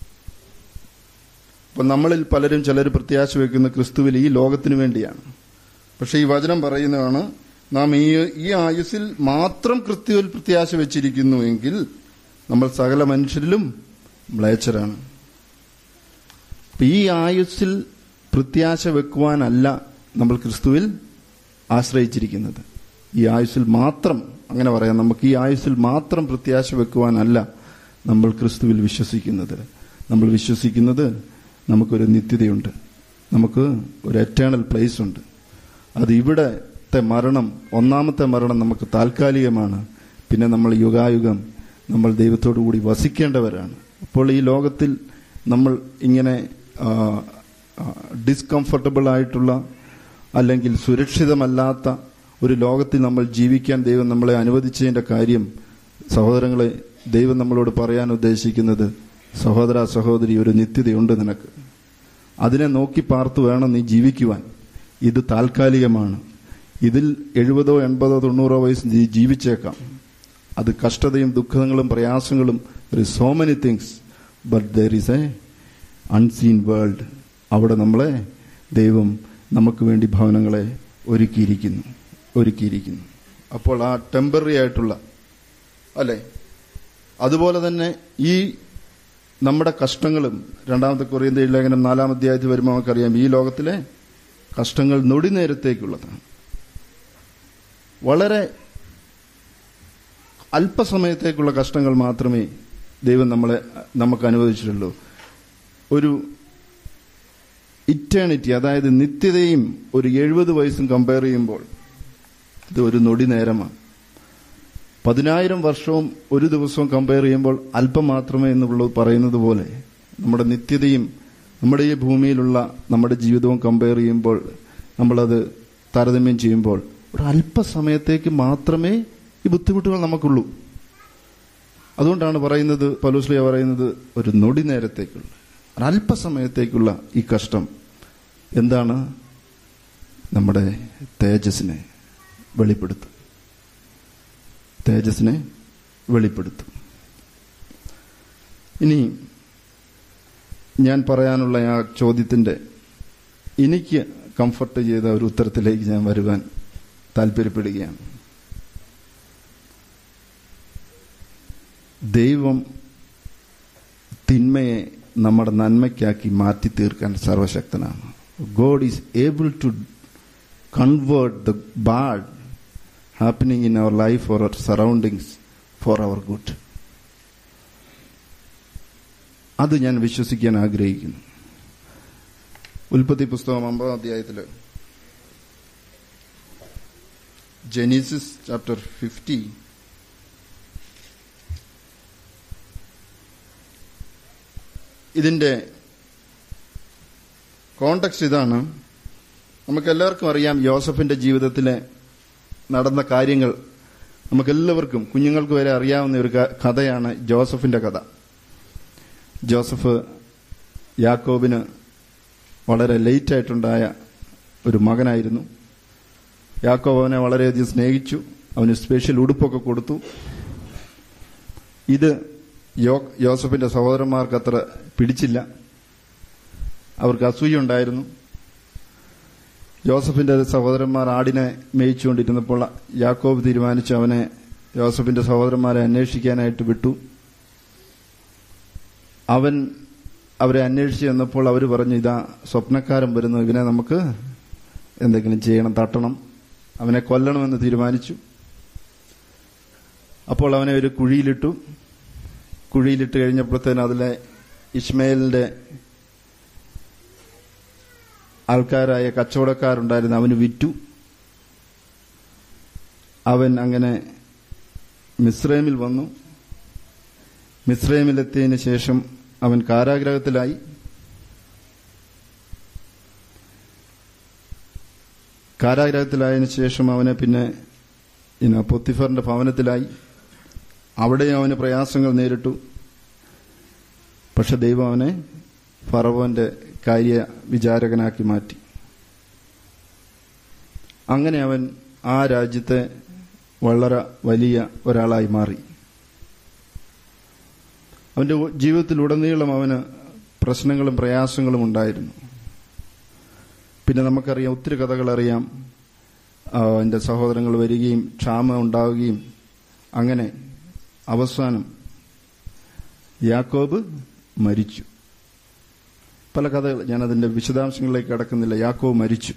അപ്പൊ നമ്മളിൽ പലരും ചിലർ പ്രത്യാശ വെക്കുന്ന ക്രിസ്തുവിൽ ഈ ലോകത്തിനു വേണ്ടിയാണ് പക്ഷെ ഈ വചനം പറയുന്നതാണ് നാം ഈ ഈ ആയുസ്സിൽ മാത്രം ക്രിസ്തുവിൽ പ്രത്യാശ വെച്ചിരിക്കുന്നു എങ്കിൽ നമ്മൾ സകല മനുഷ്യരിലും മ്ലേച്ഛരാണ് അപ്പൊ ഈ ആയുസ്സിൽ പ്രത്യാശ വെക്കുവാനല്ല നമ്മൾ ക്രിസ്തുവിൽ ആശ്രയിച്ചിരിക്കുന്നത് ഈ ആയുസ്സിൽ മാത്രം അങ്ങനെ പറയാം നമുക്ക് ഈ ആയുസ്സിൽ മാത്രം പ്രത്യാശ വെക്കുവാനല്ല നമ്മൾ ക്രിസ്തുവിൽ വിശ്വസിക്കുന്നത് നമ്മൾ വിശ്വസിക്കുന്നത് നമുക്കൊരു നിത്യതയുണ്ട് നമുക്ക് ഒരു എറ്റേണൽ പ്ലേസ് ഉണ്ട് അത് ഇവിടത്തെ മരണം ഒന്നാമത്തെ മരണം നമുക്ക് താൽക്കാലികമാണ് പിന്നെ നമ്മൾ യുഗായുഗം നമ്മൾ ദൈവത്തോടു കൂടി വസിക്കേണ്ടവരാണ് അപ്പോൾ ഈ ലോകത്തിൽ നമ്മൾ ഇങ്ങനെ ഡിസ്കംഫർട്ടബിൾ ആയിട്ടുള്ള അല്ലെങ്കിൽ സുരക്ഷിതമല്ലാത്ത ഒരു ലോകത്തിൽ നമ്മൾ ജീവിക്കാൻ ദൈവം നമ്മളെ അനുവദിച്ചതിന്റെ കാര്യം സഹോദരങ്ങളെ ദൈവം നമ്മളോട് പറയാൻ ഉദ്ദേശിക്കുന്നത് സഹോദര സഹോദരി ഒരു നിത്യതയുണ്ട് നിനക്ക് അതിനെ നോക്കി പാർത്തു വേണം നീ ജീവിക്കുവാൻ ഇത് താൽക്കാലികമാണ് ഇതിൽ എഴുപതോ എൺപതോ തൊണ്ണൂറോ വയസ്സ് നീ ജീവിച്ചേക്കാം അത് കഷ്ടതയും ദുഃഖങ്ങളും പ്രയാസങ്ങളും so many things but there is a unseen world അവിടെ നമ്മളെ ദൈവം നമുക്ക് വേണ്ടി ഭവനങ്ങളെ ഒരുക്കിയിരിക്കുന്നു ഒരുക്കിയിരിക്കുന്നു അപ്പോൾ ആ ടെമ്പററി ആയിട്ടുള്ള അല്ലെ അതുപോലെ തന്നെ ഈ നമ്മുടെ കഷ്ടങ്ങളും രണ്ടാമത്തെ കൊറിയന്ത ലേഖനം നാലാം അധ്യായത്തിൽ വരുമ്പോൾ നമുക്കറിയാം ഈ ലോകത്തിലെ കഷ്ടങ്ങൾ നൊടി നേരത്തേക്കുള്ളതാണ് വളരെ അല്പസമയത്തേക്കുള്ള കഷ്ടങ്ങൾ മാത്രമേ ദൈവം നമ്മളെ നമുക്ക് അനുവദിച്ചിട്ടുള്ളൂ ഒരു ഇറ്റേണിറ്റി അതായത് നിത്യതയും ഒരു എഴുപത് വയസ്സും കമ്പയർ ചെയ്യുമ്പോൾ ഇത് ഒരു നൊടി നേരമാണ് പതിനായിരം വർഷവും ഒരു ദിവസവും കമ്പയർ ചെയ്യുമ്പോൾ അല്പം മാത്രമേ എന്നുള്ളത് പറയുന്നത് പോലെ നമ്മുടെ നിത്യതയും നമ്മുടെ ഈ ഭൂമിയിലുള്ള നമ്മുടെ ജീവിതവും കമ്പയർ ചെയ്യുമ്പോൾ നമ്മളത് താരതമ്യം ചെയ്യുമ്പോൾ ഒരു അല്പസമയത്തേക്ക് മാത്രമേ ഈ ബുദ്ധിമുട്ടുകൾ നമുക്കുള്ളൂ അതുകൊണ്ടാണ് പറയുന്നത് പലൂസ്ലിയ പറയുന്നത് ഒരു നൊടി നേരത്തേക്കുള്ള ഒരല്പസമയത്തേക്കുള്ള ഈ കഷ്ടം എന്താണ് നമ്മുടെ തേജസ്സിനെ വെളിപ്പെടുത്തും തേജസ്സിനെ വെളിപ്പെടുത്തും ഇനി ഞാൻ പറയാനുള്ള ആ ചോദ്യത്തിന്റെ എനിക്ക് കംഫർട്ട് ചെയ്ത ഒരു ഉത്തരത്തിലേക്ക് ഞാൻ വരുവാൻ താല്പര്യപ്പെടുകയാണ് ദൈവം തിന്മയെ നമ്മുടെ നന്മയ്ക്കാക്കി മാറ്റി തീർക്കാൻ സർവശക്തനാണ് God is able to convert the bad happening in our life for our surroundings for our good അത് ഞാൻ വിശ്വസിക്കാൻ ആഗ്രഹിക്കുന്നു ഉൽപ്പത്തി പുസ്തകം അമ്പതാം അധ്യായത്തില് ജെനീസിസ് ചാപ്റ്റർ ഫിഫ്റ്റി ഇതിന്റെ കോണ്ടക്സ്റ്റ് ഇതാണ് നമുക്കെല്ലാവർക്കും അറിയാം യോസഫിന്റെ ജീവിതത്തിലെ നടന്ന കാര്യങ്ങൾ നമുക്കെല്ലാവർക്കും കുഞ്ഞുങ്ങൾക്ക് വരെ അറിയാവുന്ന ഒരു ക- കഥയാണ് ജോസഫിന്റെ കഥ ജോസഫ് യാക്കോബിന് വളരെ ലേറ്റായിട്ടുണ്ടായ ഒരു മകനായിരുന്നു യാക്കോബ് അവനെ വളരെയധികം സ്നേഹിച്ചു അവന് സ്പെഷ്യൽ ഉടുപ്പൊക്കെ കൊടുത്തു ഇത് യോ യോസഫിന്റെ സഹോദരന്മാർക്ക് അത്ര പിടിച്ചില്ല അവർക്ക് അസൂയ ഉണ്ടായിരുന്നു യോസഫിന്റെ സഹോദരന്മാർ ആടിനെ മേയിച്ചുകൊണ്ടിരുന്നപ്പോൾ യാക്കോബ് തീരുമാനിച്ചു അവനെ യോസഫിന്റെ സഹോദരന്മാരെ അന്വേഷിക്കാനായിട്ട് വിട്ടു അവൻ അവരെ അന്വേഷിച്ച് ചെന്നപ്പോൾ അവർ പറഞ്ഞു ഇതാ സ്വപ്നക്കാരൻ വരുന്നു ഇവനെ നമുക്ക് എന്തെങ്കിലും ചെയ്യണം തട്ടണം അവനെ കൊല്ലണമെന്ന് തീരുമാനിച്ചു അപ്പോൾ അവനെ ഒരു കുഴിയിലിട്ടു കുഴിയിലിട്ട് കഴിഞ്ഞപ്പോഴത്തേന് അതിലെ ഇസ്മയിലിന്റെ ആൾക്കാരായ കച്ചവടക്കാരുണ്ടായിരുന്നു അവന് വിറ്റു അവൻ അങ്ങനെ മിസ്രൈമിൽ വന്നു മിസ്രൈമിലെത്തിയതിന് ശേഷം അവൻ കാരാഗ്രഹത്തിലായി കാരാഗ്രഹത്തിലായതിനു ശേഷം അവനെ പിന്നെ ഇന പൊത്തിഫറിന്റെ ഭവനത്തിലായി അവിടെയും അവന് പ്രയാസങ്ങൾ നേരിട്ടു പക്ഷെ ദൈവം അവനെ ഫറവോന്റെ കാര്യ വിചാരകനാക്കി മാറ്റി അങ്ങനെ അവൻ ആ രാജ്യത്തെ വളരെ വലിയ ഒരാളായി മാറി അവന്റെ ജീവിതത്തിലുടനീളം അവന് പ്രശ്നങ്ങളും പ്രയാസങ്ങളും ഉണ്ടായിരുന്നു പിന്നെ നമുക്കറിയാം ഒത്തിരി കഥകൾ അറിയാം എൻ്റെ സഹോദരങ്ങൾ വരികയും ക്ഷാമം ഉണ്ടാവുകയും അങ്ങനെ അവസാനം യാക്കോബ് മരിച്ചു പല കഥകൾ ഞാനതിന്റെ വിശദാംശങ്ങളിലേക്ക് കടക്കുന്നില്ല യാക്കോവ് മരിച്ചു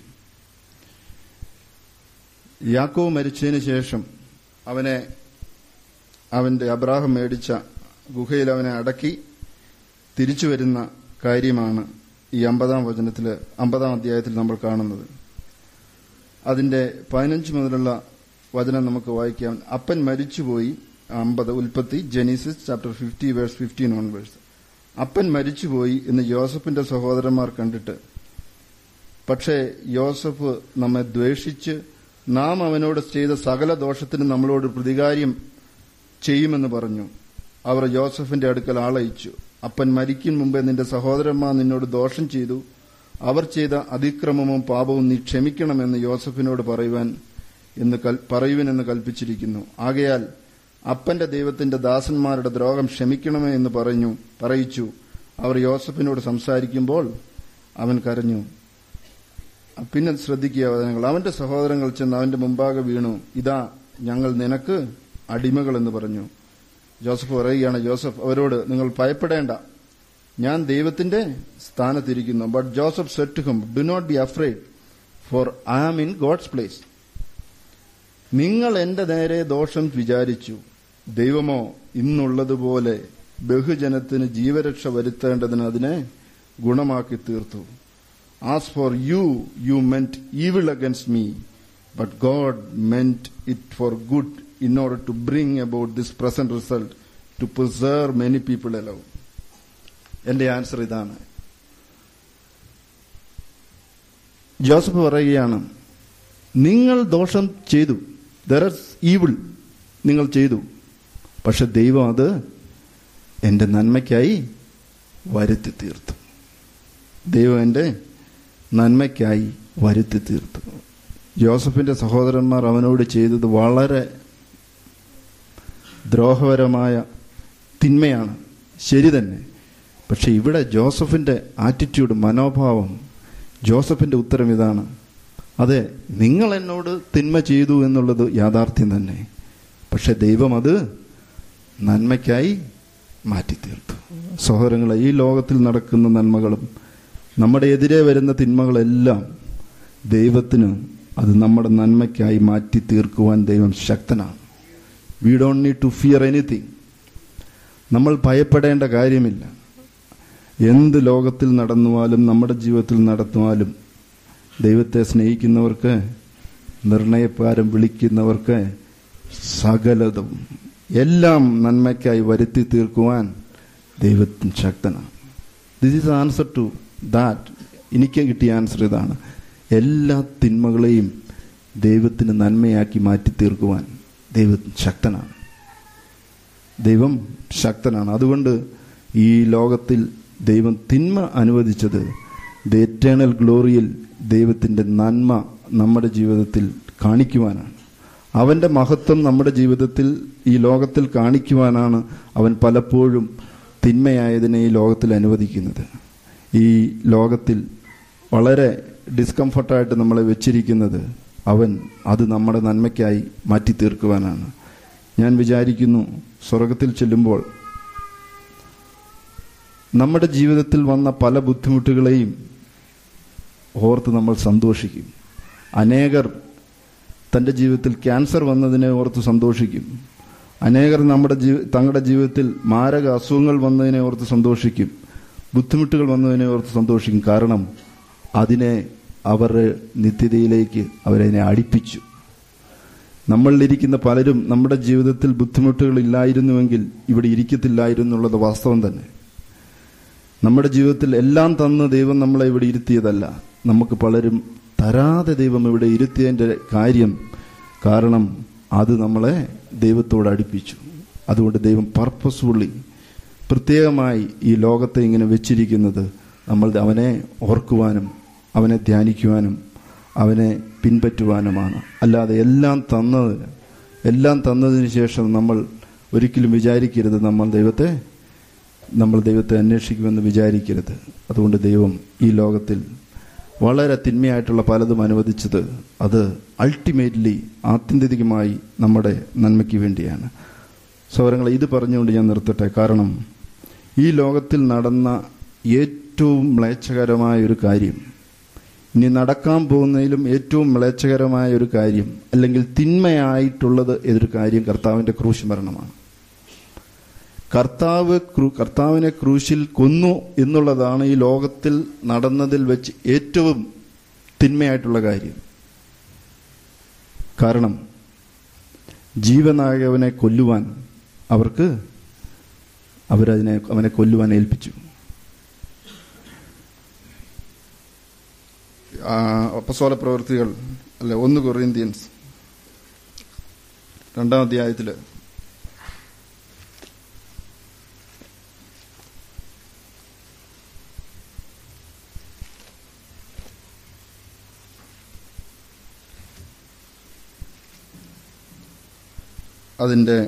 യാക്കോവ് മരിച്ചതിന് ശേഷം അവനെ അവന്റെ അബ്രാഹം മേടിച്ച ഗുഹയിൽ അവനെ അടക്കി തിരിച്ചു വരുന്ന കാര്യമാണ് ഈ അമ്പതാം വചനത്തിൽ അമ്പതാം അധ്യായത്തിൽ നമ്മൾ കാണുന്നത് അതിന്റെ പതിനഞ്ച് മുതലുള്ള വചനം നമുക്ക് വായിക്കാം അപ്പൻ മരിച്ചുപോയി അമ്പത് ഉൽപ്പത്തി Genesis chapter fifty verse fifteen on verse അപ്പൻ മരിച്ചുപോയി എന്ന് യോസഫിന്റെ സഹോദരന്മാർ കണ്ടിട്ട് പക്ഷേ യോസഫ് നമ്മെ ദ്വേഷിച്ച് നാം അവനോട് ചെയ്ത സകല ദോഷത്തിന് നമ്മളോട് പ്രതികാര്യം ചെയ്യുമെന്ന് പറഞ്ഞു അവർ യോസഫിന്റെ അടുക്കൽ ആളയിച്ചു അപ്പൻ മരിക്കും മുമ്പേ നിന്റെ സഹോദരന്മാർ നിന്നോട് ദോഷം ചെയ്തു അവർ ചെയ്ത അതിക്രമവും പാപവും നീ ക്ഷമിക്കണമെന്ന് യോസഫിനോട് പറയുവാൻ എന്ന് പറയുവനെന്ന് കൽപ്പിച്ചിരിക്കുന്നു ആകയാൽ അപ്പന്റെ ദൈവത്തിന്റെ ദാസന്മാരുടെ ദ്രോഹം ക്ഷമിക്കണമേ എന്ന് പറഞ്ഞു പറയിച്ചു അവർ യോസഫിനോട് സംസാരിക്കുമ്പോൾ അവൻ കരഞ്ഞു പിന്നെ ശ്രദ്ധിക്കുക വചനങ്ങൾ അവന്റെ സഹോദരങ്ങൾ ചെന്ന് അവന്റെ മുമ്പാകെ വീണു ഇതാ ഞങ്ങൾ നിനക്ക് അടിമകൾ എന്ന് പറഞ്ഞു ജോസഫ് പറയുകയാണ് ജോസഫ് അവരോട് നിങ്ങൾ ഭയപ്പെടേണ്ട ഞാൻ ദൈവത്തിന്റെ സ്ഥാനത്തിരിക്കുന്നു but Joseph said to him do not be afraid for I am in God's place നിങ്ങൾ എന്റെ നേരെ ദോഷം വിചാരിച്ചു ദൈവമോ ഇന്നുള്ളതുപോലെ ബഹുജനത്തിന് ജീവരക്ഷ വരുത്തേണ്ടതിന് അതിനെ ഗുണമാക്കി തീർത്തു as for you you meant evil against me but God meant it for good in order to bring about this present result to preserve many people alive. എന്റെ ആൻസർ ഇതാണ് ജോസഫ് പറയുകയാണ് നിങ്ങൾ ദോഷം ചെയ്തു ദർ ആർ ഈവിൾ നിങ്ങൾ ചെയ്തു പക്ഷെ ദൈവം അത് എന്റെ നന്മയ്ക്കായി വരുത്തി തീർത്തു ദൈവം എന്റെ നന്മയ്ക്കായി വരുത്തി തീർത്തു ജോസഫിന്റെ സഹോദരന്മാർ അവനോട് ചെയ്തത് വളരെ ദ്രോഹപരമായ തിന്മയാണ് ശരി തന്നെ പക്ഷെ ഇവിടെ ജോസഫിന്റെ ആറ്റിറ്റ്യൂഡ് മനോഭാവം ജോസഫിന്റെ ഉത്തരം ഇതാണ് അതെ നിങ്ങൾ എന്നോട് തിന്മ ചെയ്തു എന്നുള്ളത് യാഥാർത്ഥ്യം തന്നെ പക്ഷെ ദൈവം അത് നന്മയ്ക്കായി മാറ്റി തീർത്തു സഹോദരങ്ങളെ ഈ ലോകത്തിൽ നടക്കുന്ന നന്മകളും നമ്മുടെ എതിരെ വരുന്ന തിന്മകളെല്ലാം ദൈവത്തിന് അത് നമ്മുടെ നന്മയ്ക്കായി മാറ്റി തീർക്കുവാൻ ദൈവം ശക്തനാണ് we don't need to fear anything നമ്മൾ ഭയപ്പെടേണ്ട കാര്യമില്ല എന്ത് ലോകത്തിൽ നടന്നുവാലും നമ്മുടെ ജീവിതത്തിൽ നടത്തുവാലും ദൈവത്തെ സ്നേഹിക്കുന്നവർക്ക് നിർണയപ്പാരം വിളിക്കുന്നവർക്ക് സകലതും എല്ലാം നന്മയ്ക്കായി വരുത്തി തീർക്കുവാൻ ദൈവത്തിന് ശക്തനാണ് this is answer to that എനിക്ക് കിട്ടിയ ആൻസർ ഇതാണ് എല്ലാ തിന്മകളെയും ദൈവത്തിന് നന്മയാക്കി മാറ്റി തീർക്കുവാൻ ദൈവം ശക്തനാണ് ദൈവം ശക്തനാണ് അതുകൊണ്ട് ഈ ലോകത്തിൽ ദൈവം തിന്മ അനുവദിച്ചത് ദ എറ്റേണൽ ഗ്ലോറിയിൽ ദൈവത്തിൻ്റെ നന്മ നമ്മുടെ ജീവിതത്തിൽ കാണിക്കുവാനാണ് അവൻ്റെ മഹത്വം നമ്മുടെ ജീവിതത്തിൽ ഈ ലോകത്തിൽ കാണിക്കുവാനാണ് അവൻ പലപ്പോഴും തിന്മയായതിനെ ഈ ലോകത്തിൽ അനുവദിക്കുന്നത് ഈ ലോകത്തിൽ വളരെ ഡിസ്കംഫർട്ടായിട്ട് നമ്മളെ വെച്ചിരിക്കുന്നത് അവൻ അത് നമ്മുടെ നന്മയ്ക്കായി മാറ്റി തീർക്കുവാനാണ് ഞാൻ വിചാരിക്കുന്നു സ്വർഗത്തിൽ ചെല്ലുമ്പോൾ നമ്മുടെ ജീവിതത്തിൽ വന്ന പല ബുദ്ധിമുട്ടുകളെയും ഓർത്ത് നമ്മൾ സന്തോഷിക്കും അനേകർ തൻ്റെ ജീവിതത്തിൽ ക്യാൻസർ വന്നതിനെ ഓർത്ത് സന്തോഷിക്കും അനേകർ നമ്മുടെ ജീവ തങ്ങളുടെ ജീവിതത്തിൽ മാരക അസുഖങ്ങൾ വന്നതിനെ ഓർത്ത് സന്തോഷിക്കും ബുദ്ധിമുട്ടുകൾ വന്നതിനെ ഓർത്ത് സന്തോഷിക്കും കാരണം അതിനെ അവരുടെ നിത്യതയിലേക്ക് അവരതിനെ അടുപ്പിച്ചു നമ്മളിലിരിക്കുന്ന പലരും നമ്മുടെ ജീവിതത്തിൽ ബുദ്ധിമുട്ടുകൾ ഇല്ലായിരുന്നുവെങ്കിൽ ഇവിടെ ഇരിക്കത്തില്ലായിരുന്നു എന്നുള്ളത് വാസ്തവം തന്നെ നമ്മുടെ ജീവിതത്തിൽ എല്ലാം തന്ന് ദൈവം നമ്മളെ ഇവിടെ ഇരുത്തിയതല്ല നമുക്ക് പലരും തരാതെ ദൈവം ഇവിടെ ഇരുത്തിയതിൻ്റെ കാര്യം കാരണം അത് നമ്മളെ ദൈവത്തോട് അടുപ്പിച്ചു അതുകൊണ്ട് ദൈവം പർപ്പസ്ഫുള്ളി പ്രത്യേകമായി ഈ ലോകത്തെ ഇങ്ങനെ വെച്ചിരിക്കുന്നത് നമ്മൾ അവനെ ഓർക്കുവാനും അവനെ ധ്യാനിക്കുവാനും അവനെ പിൻപറ്റുവാനുമാണ് അല്ലാതെ എല്ലാം തന്നതിന് എല്ലാം തന്നതിന് ശേഷം നമ്മൾ ഒരിക്കലും വിചാരിക്കരുത് നമ്മൾ ദൈവത്തെ നമ്മൾ ദൈവത്തെ അന്വേഷിക്കുമെന്ന് വിചാരിക്കരുത് അതുകൊണ്ട് ദൈവം ഈ ലോകത്തിൽ വളരെ തിന്മയായിട്ടുള്ള പലതും അനുവദിച്ചത് അത് അൾട്ടിമേറ്റ്ലി ആത്യന്തികമായി നമ്മുടെ നന്മയ്ക്ക് വേണ്ടിയാണ് സൗരങ്ങളെ ഇത് പറഞ്ഞുകൊണ്ട് ഞാൻ നിർത്തട്ടെ കാരണം ഈ ലോകത്തിൽ നടന്ന ഏറ്റവും മ്ലേച്ഛകരമായ ഒരു കാര്യം ഇനി നടക്കാൻ പോകുന്നതിലും ഏറ്റവും മ്ലേച്ഛകരമായ ഒരു കാര്യം അല്ലെങ്കിൽ തിന്മയായിട്ടുള്ളത് ഏതൊരു കാര്യം കർത്താവിന്റെ ക്രൂശ് മരണമാണ് കർത്താവ് കർത്താവിനെ ക്രൂശിൽ കൊന്നു എന്നുള്ളതാണ് ഈ ലോകത്തിൽ നടന്നതിൽ വെച്ച് ഏറ്റവും തിന്മയായിട്ടുള്ള കാര്യം കാരണം ജീവനായകവനെ കൊല്ലുവാൻ അവർക്ക് അവരതിനെ അവനെ കൊല്ലുവാൻ ഏൽപ്പിച്ചു അപ്പസോല പ്രവൃത്തികൾ അല്ലെ ഒന്ന് കൊറിയന്ത്യൻസ് രണ്ടാം അധ്യായത്തില് അതിൻ്റെ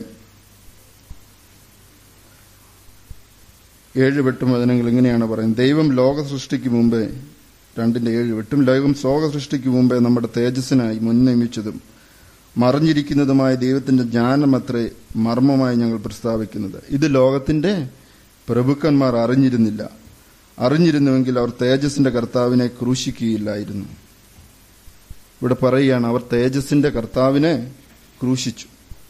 ഏഴ് വെട്ടും വചനങ്ങൾ ഇങ്ങനെയാണ് പറയുന്നത് ദൈവം ലോക സൃഷ്ടിക്ക് മുമ്പേ രണ്ടിന്റെ ഏഴ് വെട്ടും ലോകം ലോക സൃഷ്ടിക്ക് മുമ്പേ നമ്മുടെ തേജസ്സിനായി മുൻനിയമിച്ചതും മറിഞ്ഞിരിക്കുന്നതുമായ ദൈവത്തിന്റെ ജ്ഞാനമത്രേ മർമ്മമായി ഞങ്ങൾ പ്രസ്താവിക്കുന്നത് ഇത് ലോകത്തിന്റെ പ്രഭുക്കന്മാർ അറിഞ്ഞിരുന്നില്ല അറിഞ്ഞിരുന്നുവെങ്കിൽ അവർ തേജസ്സിന്റെ കർത്താവിനെ ക്രൂശിക്കുകയില്ലായിരുന്നു ഇവിടെ പറയുകയാണ് അവർ തേജസ്സിന്റെ കർത്താവിനെ ക്രൂശിച്ചു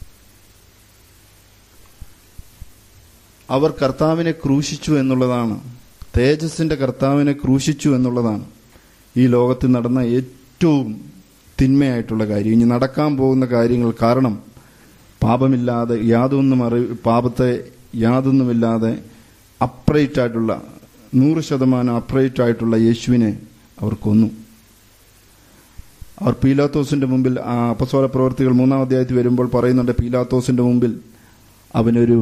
അവർ കർത്താവിനെ ക്രൂശിച്ചു എന്നുള്ളതാണ് തേജസ്സിന്റെ കർത്താവിനെ ക്രൂശിച്ചു എന്നുള്ളതാണ് ഈ ലോകത്തിൽ നടന്ന ഏറ്റവും തിന്മയായിട്ടുള്ള കാര്യം ഇനി നടക്കാൻ പോകുന്ന കാര്യങ്ങൾ കാരണം പാപമില്ലാതെ യാതൊന്നും അറി പാപത്തെ യാതൊന്നുമില്ലാതെ അപ്രൈറ്റ് ആയിട്ടുള്ള നൂറ് ശതമാനം അപ്രൈറ്റ് ആയിട്ടുള്ള യേശുവിനെ അവർ കൊന്നു അവർ പീലാത്തോസിന്റെ മുമ്പിൽ ആ അപ്പസോല പ്രവർത്തികൾ മൂന്നാം അധ്യായത്തിൽ വരുമ്പോൾ പറയുന്നുണ്ട് പീലാത്തോസിന്റെ മുമ്പിൽ അവനൊരു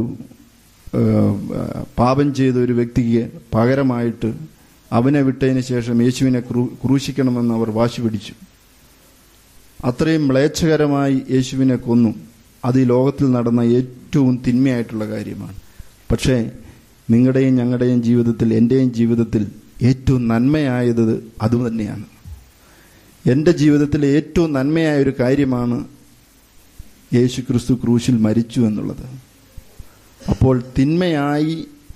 പാപം ചെയ്ത ഒരു വ്യക്തിക്ക് പകരമായിട്ട് അവനെ വിട്ടതിന് ശേഷം യേശുവിനെ ക്രൂശിക്കണമെന്ന് അവർ വാശി പിടിച്ചു അത്രയും മ്ലേച്ഛകരമായി യേശുവിനെ കൊന്നു അത് ഈ ലോകത്തിൽ നടന്ന ഏറ്റവും തിന്മയായിട്ടുള്ള കാര്യമാണ് പക്ഷേ നിങ്ങളുടെയും ഞങ്ങളുടെയും ജീവിതത്തിൽ എൻ്റെയും ജീവിതത്തിൽ ഏറ്റവും നന്മയായത് അതുതന്നെയാണ് എൻ്റെ ജീവിതത്തിൽ ഏറ്റവും നന്മയായ ഒരു കാര്യമാണ് യേശു ക്രിസ്തു ക്രൂശിൽ മരിച്ചു എന്നുള്ളത് അപ്പോൾ തിന്മയായി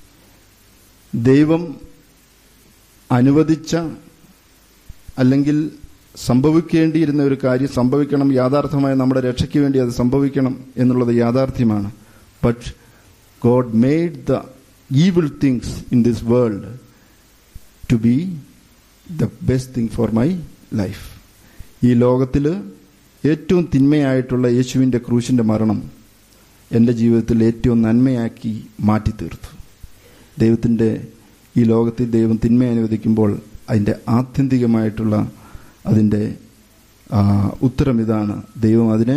ദൈവം അനുവദിച്ച അല്ലെങ്കിൽ സംഭവിക്കേണ്ടിയിരുന്ന ഒരു കാര്യം സംഭവിക്കണം യാഥാർത്ഥമായ നമ്മുടെ രക്ഷയ്ക്ക് വേണ്ടി അത് സംഭവിക്കണം എന്നുള്ളത് യാഥാർത്ഥ്യമാണ് but God made the evil things in this world to be the best thing for my life ഈ ലോകത്തിൽ ഏറ്റവും തിന്മയായിട്ടുള്ള യേശുവിൻ്റെ ക്രൂശിൻ്റെ മരണം എൻ്റെ ജീവിതത്തിൽ ഏറ്റവും നന്മയാക്കി മാറ്റി തീർത്തു ദൈവത്തിൻ്റെ ഈ ലോകത്തിൽ ദൈവം തിന്മ അനുവദിക്കുമ്പോൾ അതിൻ്റെ ആത്യന്തികമായിട്ടുള്ള അതിൻ്റെ ഉത്തരം ഇതാണ് ദൈവം അതിനെ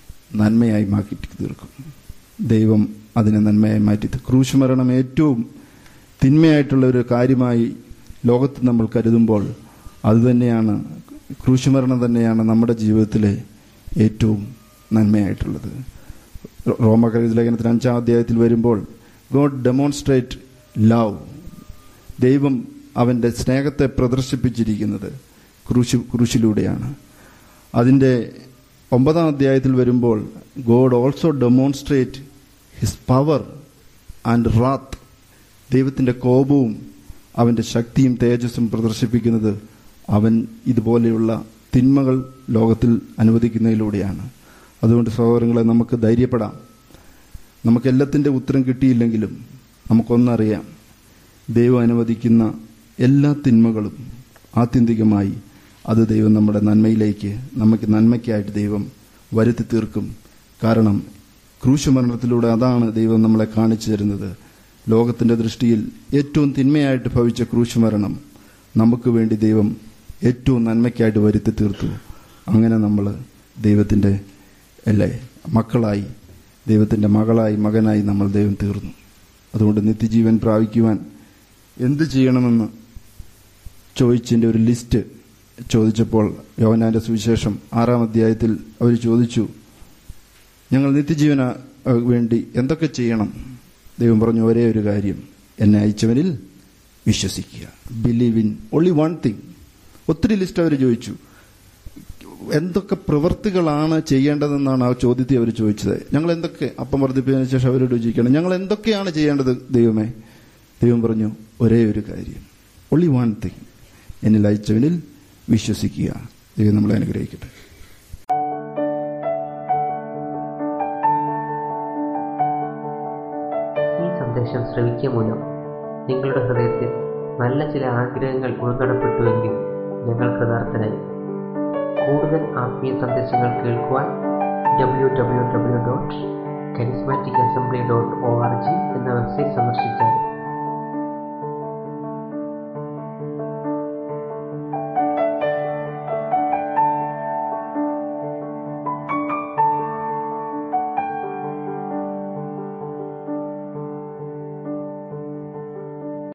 നന്മയായി മാറ്റി തീർക്കും ദൈവം അതിനെ നന്മയായി മാറ്റി ക്രൂശ് മരണം ഏറ്റവും തിന്മയായിട്ടുള്ള ഒരു കാര്യമായി ലോകത്ത് നമ്മൾ കരുതുമ്പോൾ അതുതന്നെയാണ് ക്രൂശുമരണം തന്നെയാണ് നമ്മുടെ ജീവിതത്തിലെ ഏറ്റവും നന്മയായിട്ടുള്ളത് റോമകരീത ലേഖനത്തിന് അഞ്ചാം അധ്യായത്തിൽ വരുമ്പോൾ ഗോഡ് ഡെമോൺസ്ട്രേറ്റ് ലവ് ദൈവം അവൻ്റെ സ്നേഹത്തെ പ്രദർശിപ്പിച്ചിരിക്കുന്നത് ക്രൂശ് ക്രൂശിലൂടെയാണ് അതിൻ്റെ ഒമ്പതാം അധ്യായത്തിൽ വരുമ്പോൾ God also demonstrate his power and wrath ദൈവത്തിൻ്റെ കോപവും അവൻ്റെ ശക്തിയും തേജസ്സും പ്രദർശിപ്പിക്കുന്നത് അവൻ ഇതുപോലെയുള്ള തിന്മകൾ ലോകത്തിൽ അനുവദിക്കുന്നതിലൂടെയാണ് അതുകൊണ്ട് സഹോദരങ്ങളെ നമുക്ക് ധൈര്യപ്പെടാം നമുക്കെല്ലാത്തിൻ്റെ ഉത്തരം കിട്ടിയില്ലെങ്കിലും നമുക്കൊന്നറിയാം ദൈവം അനുവദിക്കുന്ന എല്ലാ തിന്മകളും ആത്യന്തികമായി അത് ദൈവം നമ്മുടെ നന്മയിലേക്ക് നമുക്ക് നന്മയ്ക്കായിട്ട് ദൈവം വരുത്തി തീർക്കും കാരണം ക്രൂശുമരണത്തിലൂടെ അതാണ് ദൈവം നമ്മളെ കാണിച്ചു തരുന്നത് ലോകത്തിന്റെ ദൃഷ്ടിയിൽ ഏറ്റവും തിന്മയായിട്ട് ഭവിച്ച ക്രൂശുമരണം നമുക്ക് വേണ്ടി ദൈവം ഏറ്റവും നന്മയ്ക്കായിട്ട് വരുത്തി തീർത്തു അങ്ങനെ നമ്മൾ ദൈവത്തിന്റെ അല്ലേ മക്കളായി ദൈവത്തിന്റെ മകളായി മകനായി നമ്മൾ ദൈവം തീർന്നു അതുകൊണ്ട് നിത്യജീവൻ പ്രാപിക്കുവാൻ എന്ത് ചെയ്യണമെന്ന് ചോദിച്ചതിൻ്റെ ഒരു ലിസ്റ്റ് ചോദിച്ചപ്പോൾ യോവനാന്റെ സുവിശേഷം ആറാം അധ്യായത്തിൽ അവർ ചോദിച്ചു ഞങ്ങൾ നിത്യജീവന അഹ് വേണ്ടി എന്തൊക്കെ ചെയ്യണം ദൈവം പറഞ്ഞു ഒരേ ഒരു കാര്യം എന്നെ അയച്ചവനിൽ വിശ്വസിക്കുക believe in only one thing ഒത്തിരി ലിസ്റ്റ് അവർ ചോദിച്ചു എന്തൊക്കെ പ്രവൃത്തികളാണ് ചെയ്യേണ്ടതെന്നാണ് ആ ചോദ്യത്തെ അവർ ചോദിച്ചത് ഞങ്ങൾ എന്തൊക്കെ അപ്പം വർദ്ധിപ്പിച്ചതിന് ശേഷം അവരോട് ചോദിക്കണം ഞങ്ങൾ എന്തൊക്കെയാണ് ചെയ്യേണ്ടത് ദൈവമേ ദൈവം പറഞ്ഞു ഒരേ ഒരു കാര്യം ഒൺലി വൺ തിങ് എന്നിൽ അയച്ചവനിൽ വിശ്വസിക്കുക ദൈവം നമ്മളെ അനുഗ്രഹിക്കട്ടെ ഈ സന്ദേശം ശ്രവിക്കുക മൂലം നിങ്ങളുടെ ഹൃദയത്തിൽ നല്ല ചില ആഗ്രഹങ്ങൾ ഉൾനടപ്പെട്ടുവെങ്കിൽ ഞങ്ങൾ കൃതാർത്ഥനായി കൂടുതൽ ആത്മീയ സന്ദേശങ്ങൾ കേൾക്കുവാൻ W W W dot charismatic assembly dot